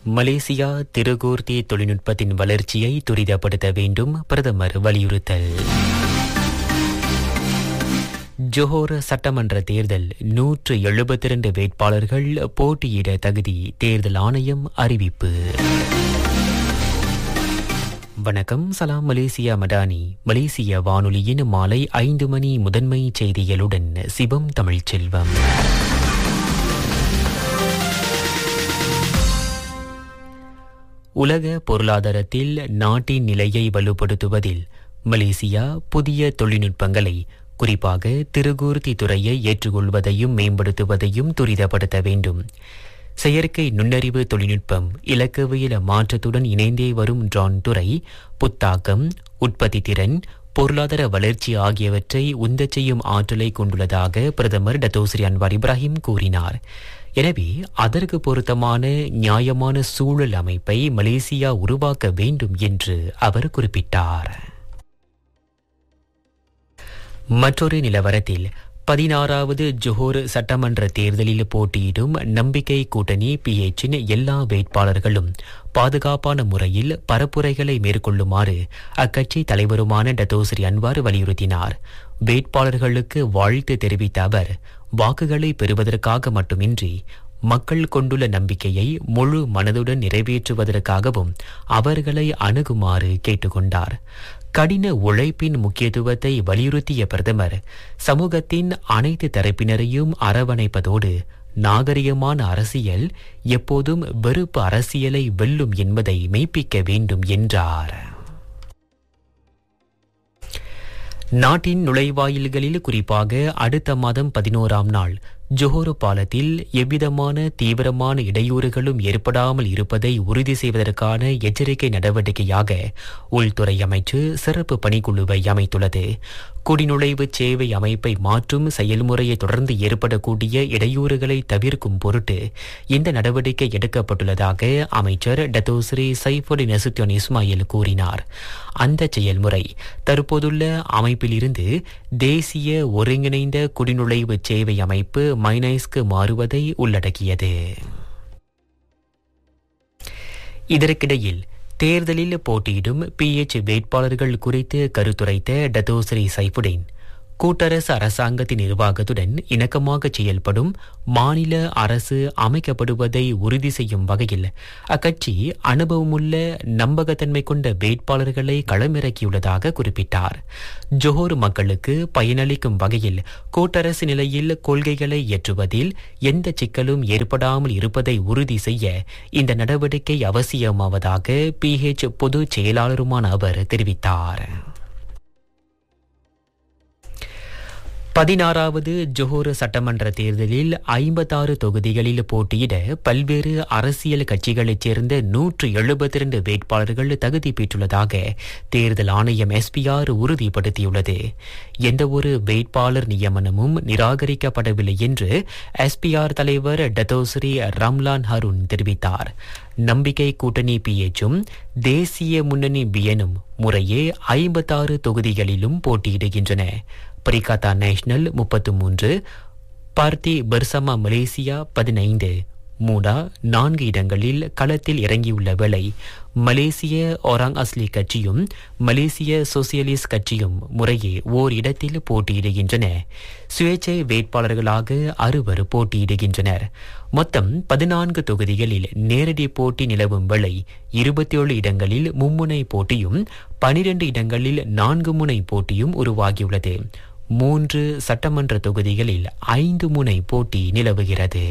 Malaysia திருகூர்த்தி தொழில்நுட்பத்தின் வளர்ச்சியை துரிதப்படுத்த வேண்டும் பிரதமர் வலியுறுத்தல் ஜோஹர் சட்டமன்ற தேர்தல் நூற்று எழுபத்தி இரண்டு வேட்பாளர்கள் போட்டியிட தகுதி தேர்தல் ஆணையம் அறிவிப்பு வணக்கம் சலாம் மலேசியா மடானி மலேசிய வானொலியின் மாலை ஐந்து மணி முதன்மை செய்திகளுடன் சிவம் தமிழ்ச்செல்வம் உலக பொருளாதாரத்தில் நாட்டின் நிலையை வலுப்படுத்துவதில் மலேசியா புதிய தொழில்நுட்பங்களை குறிப்பாக திருகூர்த்தி துறையை ஏற்றுக்கொள்வதையும் மேம்படுத்துவதையும் துரிதப்படுத்த வேண்டும் செயற்கை நுண்ணறிவு தொழில்நுட்பம் இலக்கவியல மாற்றத்துடன் இணைந்தே வரும் ட்ரான் துறை புத்தாக்கம் உற்பத்தி திறன் பொருளாதார வளர்ச்சி ஆகியவற்றை உந்தச் செய்யும் ஆற்றலை கொண்டுள்ளதாக பிரதமர் டத்தோஸ்ரீ அன்வார் இப்ராஹிம் கூறினார் எனவே அதற்கு பொருத்தமான நியாயமான சூழல் அமைப்பை மலேசியா உருவாக்க வேண்டும் என்று அவர் குறிப்பிட்டார் மற்றொரு நிலவரத்தில் பதினாறாவது ஜோஹர் சட்டமன்ற தேர்தலில் போட்டியிடும் நம்பிக்கை கூட்டணி பிஎச்சின் எல்லா வேட்பாளர்களும் பாதுகாப்பான முறையில் பரப்புரைகளை மேற்கொள்ளுமாறு அக்கட்சி தலைவருமான டத்தோஸ்ரீ அன்வார் வலியுறுத்தினார் வேட்பாளர்களுக்கு வாழ்த்து தெரிவித்த அவர் வாக்குகளை பெறுவதற்காக மட்டுமின்றி மக்கள் கொண்டுள்ள நம்பிக்கையை முழு மனதுடன் நிறைவேற்றுவதற்காகவும் அவர்களை அணுகுமாறு கேட்டுக்கொண்டார் கடின உழைப்பின் முக்கியத்துவத்தை வலியுறுத்திய பிரதமர் சமூகத்தின் அனைத்து தரப்பினரையும் அரவணைப்பதோடு நாகரிகமான அரசியல் எப்போதும் வெறுப்பு அரசியலை வெல்லும் என்பதை மெய்ப்பிக்க வேண்டும் என்றார் நாட்டின் நுழைவாயில்களில் குறிப்பாக அடுத்த மாதம் பதினோராம் நாள் ஜோஹர் பாலத்தில் எவ்விதமான தீவிரமான இடையூறுகளும் ஏற்படாமல் இருப்பதை உறுதி செய்வதற்கான எச்சரிக்கை நடவடிக்கையாக உள்துறை அமைச்சு சிறப்பு பணிக்குழுவை அமைத்துள்ளது குடிநுழைவு சேவை அமைப்பை மாற்றும் செயல்முறையை தொடர்ந்து ஏற்படக்கூடிய இடையூறுகளை தவிர்க்கும் பொருட்டு இந்த நடவடிக்கை எடுக்கப்பட்டுள்ளதாக அமைச்சர் டத்தோஸ்ரீ சைஃபுடின் நசுத்தியோன் இஸ்மாயில் கூறினார் அந்த செயல்முறை தற்போதுள்ள அமைப்பிலிருந்து தேசிய ஒருங்கிணைந்த குடிநுழைவு சேவை அமைப்பு மைனைஸ்க்கு மாறுவதை உள்ளடக்கியது இதற்கிடையில் தேர்தலில் போட்டியிடும் பிஎச் வேட்பாளர்கள் குறித்து கருத்துரைத்த டத்தோஸ்ரீ சைஃபுடின் கூட்டரசு அரசாங்கத்தின் நிர்வாகத்துடன் இணக்கமாக செயல்படும் மாநில அரசு அமைக்கப்படுவதை உறுதி செய்யும் வகையில் அக்கட்சி அனுபவமுள்ள நம்பகத்தன்மை கொண்ட வேட்பாளர்களை களமிறக்கியுள்ளதாக குறிப்பிட்டார் ஜோஹர் மக்களுக்கு பயனளிக்கும் வகையில் கூட்டரசு நிலையில் கொள்கைகளை ஏற்றுவதில் எந்த சிக்கலும் ஏற்படாமல் இருப்பதை உறுதி செய்ய இந்த நடவடிக்கை அவசியமாவதாக பிஹெச் பொது செயலாளருமான அவர் தெரிவித்தார் பதினாறாவது ஜோஹர் சட்டமன்ற தேர்தலில் ஐம்பத்தாறு தொகுதிகளில் போட்டியிட பல்வேறு அரசியல் கட்சிகளைச் சேர்ந்த நூற்று எழுபத்தி இரண்டு வேட்பாளர்கள் தகுதி பெற்றுள்ளதாக தேர்தல் ஆணையம் எஸ்பிஆர் உறுதிப்படுத்தியுள்ளது எந்தவொரு வேட்பாளர் நியமனமும் நிராகரிக்கப்படவில்லை என்று எஸ்பிஆர் தலைவர் டத்தோஸ்ரீ ரம்லான் ஹருண் தெரிவித்தார் நம்பிக்கை கூட்டணி பிஎச்சும் தேசிய முன்னணி பியனும் முறையே ஐம்பத்தாறு தொகுதிகளிலும் போட்டியிடுகின்றன பரிகாத்தா நேஷனல் முப்பத்து மூன்று பார்த்தி பர்சமா மலேசியா பதினைந்து மூடா நான்கு இடங்களில் களத்தில் இறங்கியுள்ள வேளை மலேசிய ஒராங் அஸ்லி கட்சியும் மலேசிய சோசியலிஸ்ட் கட்சியும் முறையே ஓர் இடத்தில் போட்டியிடுகின்றன சுயேட்சை வேட்பாளர்களாக அறுவர் போட்டியிடுகின்றனர் மொத்தம் பதினான்கு தொகுதிகளில் நேரடி போட்டி நிலவும் வேளை இருபத்தி ஏழு இடங்களில் மும்முனை போட்டியும் பனிரெண்டு இடங்களில் நான்கு முனை போட்டியும் உருவாகியுள்ளது மூன்று சட்டமன்ற தொகுதிகளில் ஐந்து முனை போட்டி நிலவுகிறது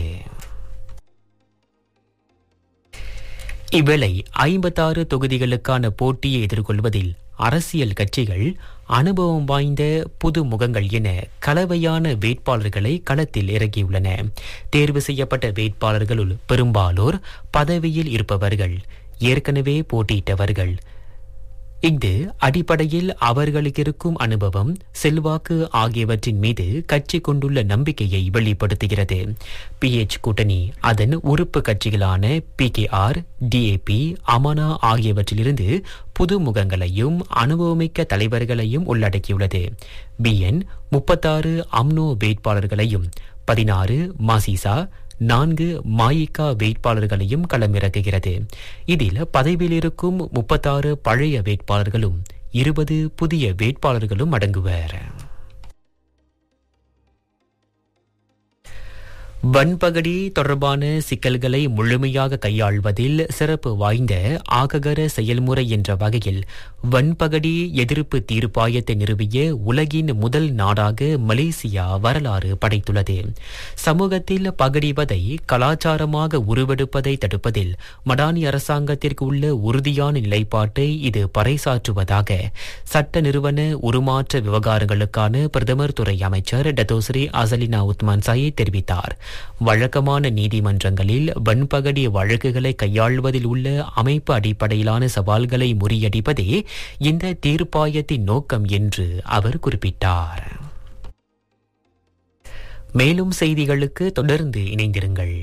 இவ்வேளை ஐம்பத்தாறு தொகுதிகளுக்கான போட்டியை எதிர்கொள்வதில் அரசியல் கட்சிகள் அனுபவம் வாய்ந்த புது முகங்கள் என கலவையான வேட்பாளர்களை களத்தில் இறக்கியுள்ளன தேர்வு செய்யப்பட்ட வேட்பாளர்களுள் பெரும்பாலோர் பதவியில் இருப்பவர்கள் ஏற்கனவே போட்டியிட்டவர்கள் இஃது அடிப்படையில் அவர்களுக்கு இருக்கும் அனுபவம் செல்வாக்கு ஆகியவற்றின் மீது கட்சி கொண்டுள்ள நம்பிக்கையை வெளிப்படுத்துகிறது பிஎச் கூட்டணி அதன் உறுப்பு கட்சிகளான பிகேஆர் டிஏபி அமனா ஆகியவற்றிலிருந்து புது முகங்களையும் அனுபவமிக்க தலைவர்களையும் உள்ளடக்கியுள்ளது பிஎன் முப்பத்தாறு அம்னோ வேட்பாளர்களையும் பதினாறு மாசிசா நான்கு மாயிகா வேட்பாளர்களையும் களமிறக்குகிறது இதில் பதவியில் இருக்கும் முப்பத்தாறு பழைய வேட்பாளர்களும் இருபது புதிய வேட்பாளர்களும் அடங்குவர் வன்பகடி தொடர்பான சிக்கல்களை முழுமையாக கையாள்வதில் சிறப்பு வாய்ந்த ஆககர செயல்முறை என்ற வகையில் வன்பகடி எதிர்ப்பு தீர்ப்பாயத்தை நிறுவிய உலகின் முதல் நாடாக மலேசியா வரலாறு படைத்துள்ளது சமூகத்தில் பகடிவதை கலாச்சாரமாக உருவெடுப்பதை தடுப்பதில் மடானி அரசாங்கத்திற்கு உள்ள உறுதியான நிலைப்பாட்டை இது பறைசாற்றுவதாக சட்ட நிறுவன உருமாற்ற விவகாரங்களுக்கான பிரதமர் துறை அமைச்சர் டத்தோஸ்ரீ அசலினா உத்மான் சாயி தெரிவித்தார் வழக்கமான நீதிமன்றங்களில் வன்பகடி வழக்குகளை கையாள்வதில் உள்ள அமைப்பு அடிப்படையிலான சவால்களை முறியடிப்பதே இந்த தீர்ப்பாயத்தின் நோக்கம் என்று அவர் குறிப்பிட்டார் மேலும் செய்திகளுக்கு தொடர்ந்து இணைந்திருங்கள்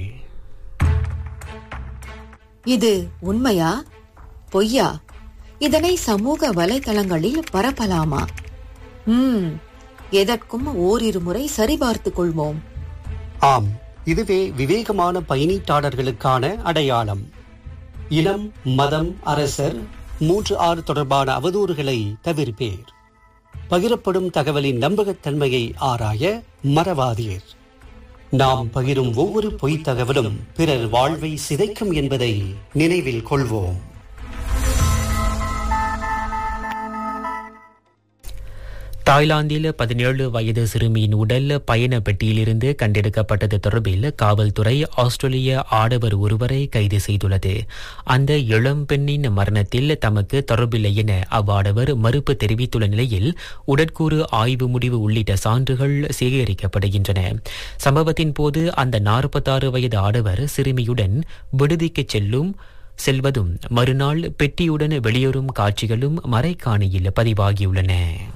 இது உண்மையா பொய்யா இதனை சமூக வலைதளங்களில் பரப்பலாமா ம் எதற்கும் ஓரிரு முறை சரிபார்த்துக் கொள்வோம் ஆம் இதுவே விவேகமான பயணீட்டாளர்களுக்கான அடையாளம் இனம் மதம் அரசர் மூன்று ஆறு தொடர்பான அவதூறுகளை தவிர்ப்பேர் பகிரப்படும் தகவலின் நம்பகத்தன்மையை ஆராய மறவாதீர் நாம் பகிரும் ஒவ்வொரு பொய்த் தகவலும் பிறர் வாழ்வை சிதைக்கும் என்பதை நினைவில் கொள்வோம் தாய்லாந்தில் பதினேழு வயது சிறுமியின் உடல் பயண பெட்டியிலிருந்து கண்டெடுக்கப்பட்டது தொடர்பில் காவல்துறை ஆஸ்திரேலிய ஆடவர் ஒருவரை கைது செய்துள்ளது அந்த இளம் பெண்ணின் மரணத்தில் தமக்கு தொடர்பில்லை என அவ்வாடவர் மறுப்பு தெரிவித்துள்ள நிலையில் உடற்கூறு ஆய்வு முடிவு உள்ளிட்ட சான்றுகள் சேகரிக்கப்படுகின்றன சம்பவத்தின் போது அந்த நாற்பத்தாறு வயது ஆடவர் சிறுமியுடன் விடுதிக்கு செல்லும் செல்வதும் மறுநாள் பெட்டியுடன் வெளியேறும் காட்சிகளும் மறைக்காணியில் பதிவாகியுள்ளன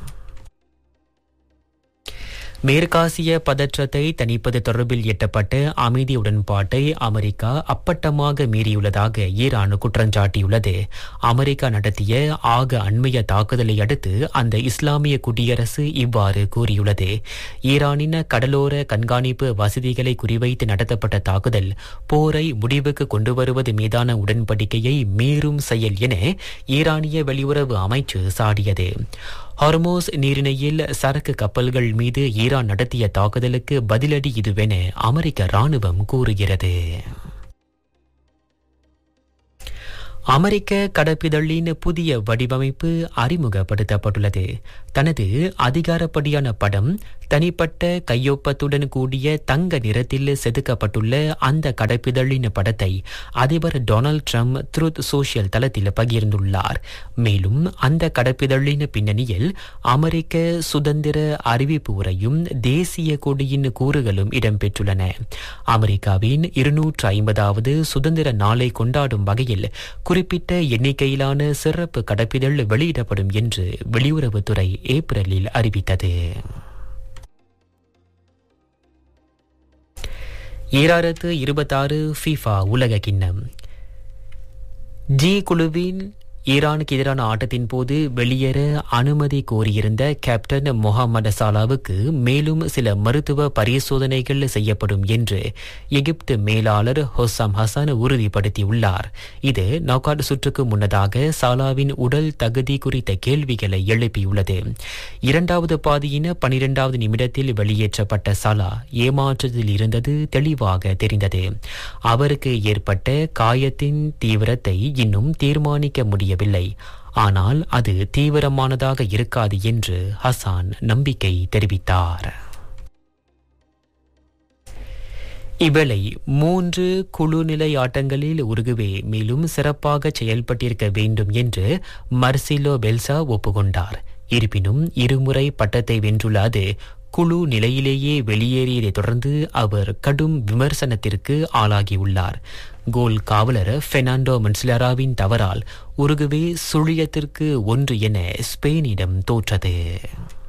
மேற்காசிய பதற்றத்தை தணிப்பது தொடர்பில் எட்டப்பட்ட அமைதி உடன்பாட்டை அமெரிக்கா அப்பட்டமாக மீறியுள்ளதாக ஈரான் குற்றஞ்சாட்டியுள்ளது அமெரிக்கா நடத்திய ஆக அண்மைய தாக்குதலை அடுத்து அந்த இஸ்லாமிய குடியரசு இவ்வாறு கூறியுள்ளது ஈரானின் கடலோர கண்காணிப்பு வசதிகளை குறிவைத்து நடத்தப்பட்ட தாக்குதல் போரை முடிவுக்கு கொண்டு வருவது மீதான உடன்படிக்கையை மீறும் செயல் என ஈரானிய வெளியுறவு அமைச்சு சாடியது ஹார்மோஸ் நீரிணையில் சரக்கு கப்பல்கள் மீது ஈரான் நடத்திய தாக்குதலுக்கு பதிலடி இதுவென அமெரிக்க ராணுவம் கூறுகிறது அமெரிக்க கடப்பிதழின் புதிய வடிவமைப்பு அறிமுகப்படுத்தப்பட்டுள்ளது தனது அதிகாரப்படியான படம் தனிப்பட்ட கையொப்பத்துடன் கூடிய தங்க நிறத்தில் செதுக்கப்பட்டுள்ள அந்த கடப்பிதழின் படத்தை அதிபர் டொனால்ட் ட்ரம்ப் த்ருத் சோஷியல் தளத்தில் பகிர்ந்துள்ளார் மேலும் அந்த கடப்பிதழின் பின்னணியில் அமெரிக்க சுதந்திர அறிவிப்பு உரையும் தேசிய கொடியின் கூறுகளும் இடம்பெற்றுள்ளன அமெரிக்காவின் இருநூற்று ஐம்பதாவது சுதந்திர நாளை கொண்டாடும் வகையில் குறிப்பிட்ட எண்ணிக்கையிலான சிறப்பு கடப்பிதழ் வெளியிடப்படும் என்று வெளியுறவுத்துறை ஏப்ரலில் அறிவித்தது ஈராயிரத்து இருபத்தாறு ஃபீஃபா உலக கிண்ணம் ஜி குழுவின் ஈரானுக்கு எதிரான ஆட்டத்தின் போது வெளியேற அனுமதி கோரியிருந்த கேப்டன் முகமது சாலாவுக்கு மேலும் சில மருத்துவ பரிசோதனைகள் செய்யப்படும் என்று எகிப்து மேலாளர் ஹொசாம் ஹசன் உறுதிப்படுத்தியுள்ளார் இது நௌகாட் சுற்றுக்கு முன்னதாக சாலாவின் உடல் தகுதி குறித்த கேள்விகளை எழுப்பியுள்ளது இரண்டாவது பாதியின் பனிரெண்டாவது நிமிடத்தில் வெளியேற்றப்பட்ட சாலா ஏமாற்றத்தில் இருந்தது தெளிவாக தெரிந்தது அவருக்கு ஏற்பட்ட காயத்தின் தீவிரத்தை இன்னும் தீர்மானிக்க முடிய முடியவில்லை ஆனால் அது தீவிரமானதாக இருக்காது என்று ஹசான் நம்பிக்கை தெரிவித்தார் இவ்வேளை மூன்று குழு நிலை ஆட்டங்களில் உருகுவே மேலும் சிறப்பாக செயல்பட்டிருக்க வேண்டும் என்று மர்சிலோ பெல்சா ஒப்புக்கொண்டார் இருப்பினும் இருமுறை பட்டத்தை வென்றுள்ள அது குழு நிலையிலேயே வெளியேறியதை தொடர்ந்து அவர் கடும் விமர்சனத்திற்கு ஆளாகியுள்ளார் கோல் காவலர் பெர்னாண்டோ மன்சிலராவின் தவறால் உருகுவே சுழியத்திற்கு ஒன்று என ஸ்பெயினிடம் தோற்றது